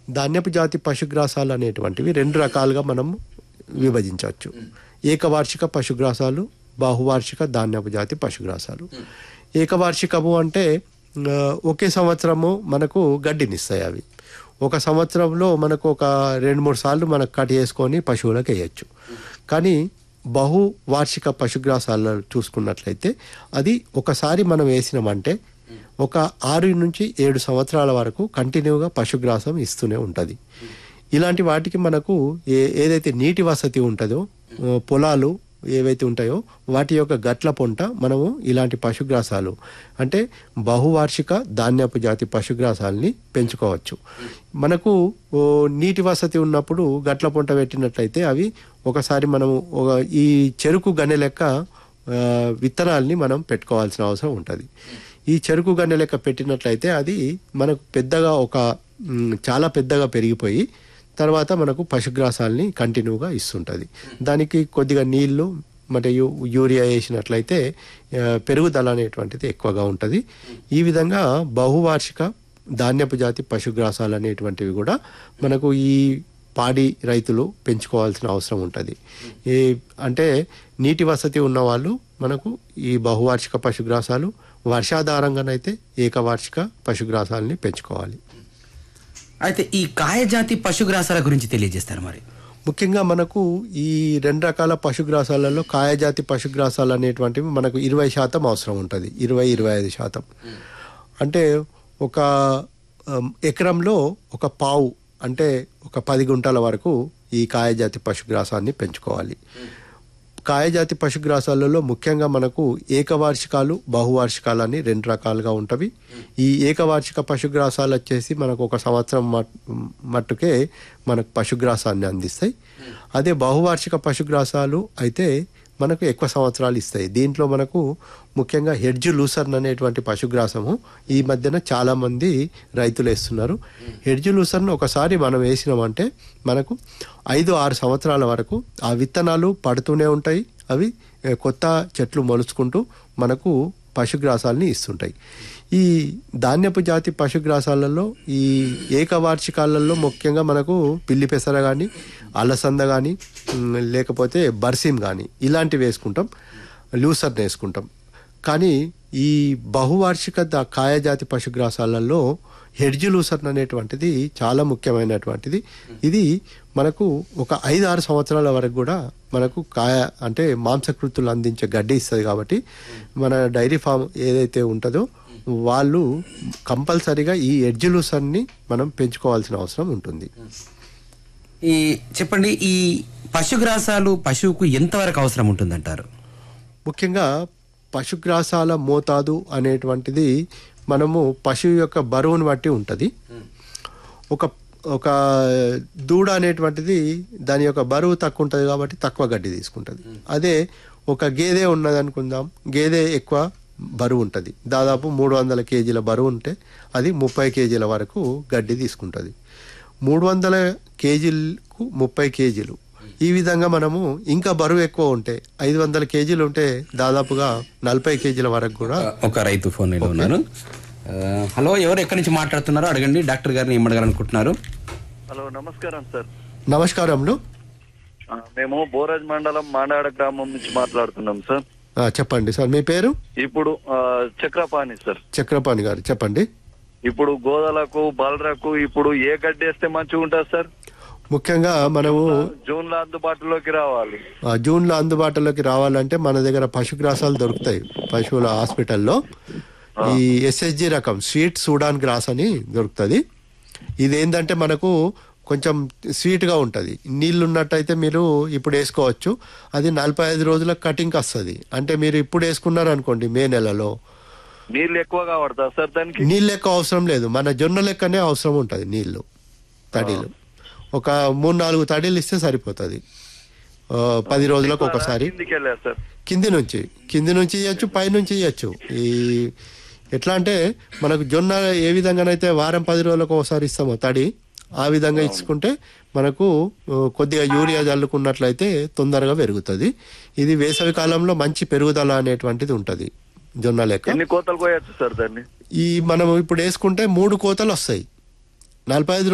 ధాన్యపు జాతి పశుగ్రాసాలు అనేటువంటివి రెండు రకాలుగా మనం విభజించవచ్చు ఏకవార్షిక పశుగ్రాసాలు బహువార్షిక ధాన్యపు జాతి పశుగ్రాసాలు ఏకవార్షికము అంటే ఆ, ఒకే సంవత్సరము మనకు గడ్డినిస్తాయి అవి ఒక సంవత్సరంలో మనకు ఒక రెండు మూడు సార్లు మనకు కట్ చేసుకొని పశువులకు వేయచ్చు కానీ బహు వార్షిక పశుగ్రాసాలు చూసుకున్నట్లయితే అది ఒకసారి మనం వేసినామంటే ఒక ఆరు నుంచి ఏడు సంవత్సరాల వరకు కంటిన్యూగా పశుగ్రాసం ఇస్తూనే ఉంటుంది ఇలాంటి వాటికి మనకు ఏ ఏదైతే నీటి వసతి ఉంటుందో ఆ, పొలాలు ఏవైతే ఉంటాయో వాటి యొక్క గట్ల పొంట మనము ఇలాంటి పశుగ్రాసాలు అంటే బహువార్షిక ధాన్యపు జాతి పశుగ్రాసాలని పెంచుకోవచ్చు మనకు ఓ, నీటి వసతి ఉన్నప్పుడు గట్ల పొంట పెట్టినట్లయితే అవి ఒకసారి మనము ఒక ఈ చెరుకు గన్నె లెక్క ఆ, విత్తనాల్ని మనం పెట్టుకోవాల్సిన అవసరం ఉంటుంది ఈ చెరుకు గన్నె లెక్క పెట్టినట్లయితే అది మనకు పెద్దగా ఒక మ్, చాలా పెద్దగా పెరిగిపోయి తర్వాత మనకు పశుగ్రాసాల్ని కంటిన్యూగా ఇస్తుంటుంది దానికి కొద్దిగా నీళ్లు మరియు యూరియా వేసినట్లయితే ఆ, పెరుగుదల అనేటువంటిది ఎక్కువగా ఉంటుంది ఈ విధంగా బహువార్షిక ధాన్యపు జాతి పశుగ్రాసాలు అనేటువంటివి కూడా మనకు ఈ పాడి రైతులు పెంచుకోవాల్సిన అవసరం ఉంటుంది ఈ అంటే నీటి వసతి ఉన్న వాళ్ళు మనకు ఈ బహువార్షిక పశుగ్రాసాలు వర్షాధారంగానైతే ఏకవార్షిక పశుగ్రాసాలని పెంచుకోవాలి అయితే ఈ కాయజాతి పశుగ్రాసాల గురించి తెలియజేస్తారు మరి ముఖ్యంగా మనకు ఈ రెండు రకాల పశుగ్రాసాలలో కాయజాతి పశుగ్రాసాలు అనేటువంటివి మనకు ఇరవై శాతం అవసరం ఉంటుంది ఇరవై ఇరవై ఐదు శాతం అంటే ఒక um, ఎకరంలో ఒక పావు అంటే ఒక పది గుంటల వరకు ఈ కాయజాతి పశుగ్రాసాన్ని పెంచుకోవాలి కాయజాతి పశుగ్రాసాలలో ముఖ్యంగా మనకు ఏకవార్షికాలు బహువార్షికాలు అని రెండు రకాలుగా ఉంటవి ఈ ఏకవార్షిక పశుగ్రాసాలు వచ్చేసి మనకు ఒక సంవత్సరం మట్- మట్టుకే మనకు పశుగ్రాసాన్ని అందిస్తాయి అదే బహువార్షిక పశుగ్రాసాలు అయితే మనకు ఎక్కువ సంవత్సరాలు ఇస్తాయి దీంట్లో మనకు ముఖ్యంగా హెడ్జ్ లూసర్న్ అనేటువంటి పశుగ్రాసము ఈ మధ్యన చాలా మంది రైతులు వేస్తున్నారు హెడ్జ్ లూసర్న్ ఒకసారి మనం వేసినామంటే మనకు ఐదు ఆరు సంవత్సరాల వరకు ఆ విత్తనాలు పడుతూనే ఉంటాయి అవి ఏ, కొత్త చెట్లు మొలుచుకుంటూ మనకు పశుగ్రాసాలని ఇస్తుంటాయి ఈ ధాన్యపు జాతి పశుగ్రాసాలలో ఈ ఏకవార్షికాలలో ముఖ్యంగా మనకు పిల్లి పెసర కానీ అలసంద కానీ లేకపోతే బర్సీం కానీ ఇలాంటివి వేసుకుంటాం లూసర్ని వేసుకుంటాం కానీ ఈ బహువార్షిక ద- కాయజాతి పశుగ్రాసాలలో హెడ్జ్ లూసర్న్ అనేటువంటిది చాలా ముఖ్యమైనటువంటిది ఇది మనకు ఒక ఐదు ఆరు సంవత్సరాల వరకు కూడా మనకు కాయ అంటే మాంసకృతులు అందించే గడ్డి ఇస్తుంది కాబట్టి మన డైరీ ఫామ్ ఏదైతే ఉంటుందో వాళ్ళు కంపల్సరీగా ఈ ఎడ్జ్ లూసర్ని మనం పెంచుకోవాల్సిన అవసరం ఉంటుంది ఈ చెప్పండి ఈ పశుగ్రాసాలు పశువుకు ఎంతవరకు అవసరం ఉంటుందంటారు ముఖ్యంగా పశుగ్రాసాల మోతాదు అనేటువంటిది మనము పశువు యొక్క బరువును బట్టి ఉంటుంది ఒక ఒక దూడ అనేటువంటిది దాని యొక్క బరువు తక్కువ ఉంటుంది కాబట్టి తక్కువ గడ్డి తీసుకుంటుంది అదే ఒక గేదె ఉన్నది అనుకుందాం గేదె ఎక్కువ బరువు ఉంటుంది దాదాపు మూడు వందల కేజీల బరువు ఉంటే అది ముప్పై కేజీల వరకు గడ్డి తీసుకుంటుంది మూడు వందల కేజీలకు ముప్పై కేజీలు ఈ విధంగా మనము ఇంకా బరువు ఎక్కువ ఉంటే ఐదు వందల కేజీలు ఉంటే దాదాపుగా నలభై కేజీల వరకు కూడా ఒక రైతు ఫోన్ లో ఉన్నారు ఆ, హలో ఎవరు ఎక్కడి నుంచి మాట్లాడుతున్నారో అడగండి డాక్టర్ గారిని ఏం అడగాలనుకుంటున్నారు హలో నమస్కారం సార్ నమస్కారములు ఆ, మేము బోరాజ్ మండలం మాండాడ గ్రామం నుంచి మాట్లాడుతున్నాం సార్ ఆ, చెప్పండి సార్ మీ పేరు ఇప్పుడు ఆ, చక్రపాణి సార్ చక్రపాణి గారు చెప్పండి ఇప్పుడు గోదలకు బలరకు ఇప్పుడు ఏ గడ్డి వేస్తే మంచిగా ఉంటుంది సార్ ముఖ్యంగా మనము జూన్ లో అందుబాటులోకి రావాలి ఆ, జూన్లో అందుబాటులోకి రావాలంటే మన దగ్గర పశుగ్రాసాలు దొరుకుతాయి పశువుల హాస్పిటల్లో ఈ ఎస్ఎస్జి రకం స్వీట్ సూడాన్ గ్రాస్ అని దొరుకుతుంది ఇది ఏంటంటే మనకు కొంచెం స్వీట్గా ఉంటుంది నీళ్ళు ఉన్నట్టయితే మీరు ఇప్పుడు వేసుకోవచ్చు అది నలభై ఐదు రోజుల కటింగ్కి వస్తుంది అంటే మీరు ఇప్పుడు వేసుకున్నారు అనుకోండి మే నెలలో నీళ్ళు ఎక్కువగా పడతా సార్ దానికి నీళ్ళు ఎక్కువ అవసరం లేదు మన జొన్న లెక్కనే అవసరం ఉంటుంది నీళ్లు తడిలు ఒక మూడు నాలుగు తడిలు ఇస్తే సరిపోతుంది ఆ, పది రోజులకు ఒకసారి కిందికి వెళ్ళా సార్ కింది నుంచి కింది నుంచి ఇవ్వచ్చు పై నుంచి ఇవ్వచ్చు ఈ ఎట్లా అంటే మనకు జొన్న ఏ విధంగానైతే వారం పది రోజులకు ఒకసారి ఇస్తామో తడి ఆ విధంగా ఇచ్చుకుంటే మనకు ఆ, కొద్దిగా యూరియా చల్లుకున్నట్లయితే తొందరగా పెరుగుతుంది ఇది వేసవి కాలంలో మంచి పెరుగుదల అనేటువంటిది ఉంటుంది జొన్న లెక్క ఎన్ని కోతలు కోయచ్చు సార్ దాన్ని ఈ మనం ఇప్పుడు వేసుకుంటే మూడు కోతలు వస్తాయి నలభై ఐదు